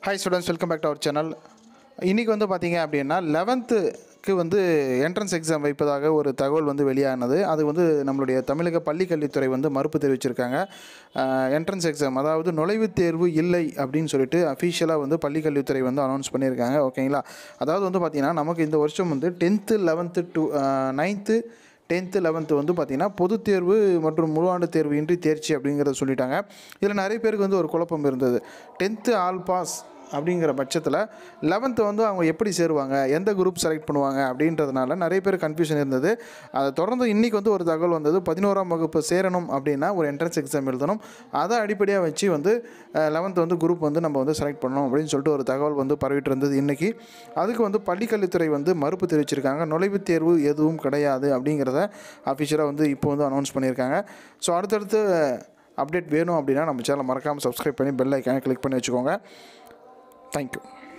hi students welcome back to our channel இன்றைக்கி வந்து பார்த்தீங்க அப்படின்னா லெவன்த்துக்கு வந்து என்ட்ரன்ஸ் எக்ஸாம் வைப்பதாக ஒரு தகவல் வந்து வெளியானது அது வந்து நம்மளுடைய தமிழக பள்ளி கல்வித்துறை வந்து மறுப்பு தெரிவிச்சிருக்காங்க என்ட்ரன்ஸ் எக்ஸாம் அதாவது நுழைவுத் தேர்வு இல்லை அப்படின்னு சொல்லிட்டு அஃபிஷியலாக வந்து பள்ளி கல்வித்துறை வந்து அனௌன்ஸ் பண்ணியிருக்காங்க ஓகேங்களா அதாவது வந்து பார்த்திங்கன்னா நமக்கு இந்த வருஷம் வந்து tenth eleventh too ninth tenth eleventh வந்து பார்த்திங்கன்னா பொதுத் தேர்வு மற்றும் முழுஆண்டு தேர்வு இன்றி தேர்ச்சி அப்படிங்கிறத சொல்லிட்டாங்க இதில் நிறைய பேருக்கு வந்து ஒரு குழப்பம் இருந்தது டென்த்து ஆல் பாஸ் அப்படிங்கிற பட்சத்தில் லெவன்த்து வந்து அவங்க எப்படி சேருவாங்க எந்த குரூப் செலக்ட் பண்ணுவாங்க அப்படின்றதுனால நிறைய பேர் கன்ஃபியூஷன் இருந்தது அதை தொடர்ந்து இன்றைக்கி வந்து ஒரு தகவல் வந்தது பதினோராம் வகுப்பு சேரணும் அப்படின்னா ஒரு என்ட்ரன்ஸ் எக்ஸாம் எழுதணும் அதை அடிப்படையாக வச்சு வந்து லெவன்த்து வந்து குரூப் வந்து நம்ம வந்து செலக்ட் பண்ணணும் அப்படின்னு சொல்லிட்டு ஒரு தகவல் வந்து பரவிட்டு இருந்தது இன்றைக்கி அதுக்கு வந்து பள்ளிக்கல்வித்துறை வந்து மறுப்பு தெரிவிச்சிருக்காங்க நுழைவுத் தேர்வு எதுவும் கிடையாது அப்படிங்கிறத அஃபிஷியலாக வந்து இப்போ வந்து அனௌன்ஸ் பண்ணியிருக்காங்க ஸோ அடுத்தடுத்து அப்டேட் வேணும் அப்படின்னா நம்ம சேனலை மறக்காமல் சப்ஸ்கிரைப் பண்ணி பெல் ஐக்கானை கிளிக் பண்ணி வச்சுக்கோங்க தேங்க்யூ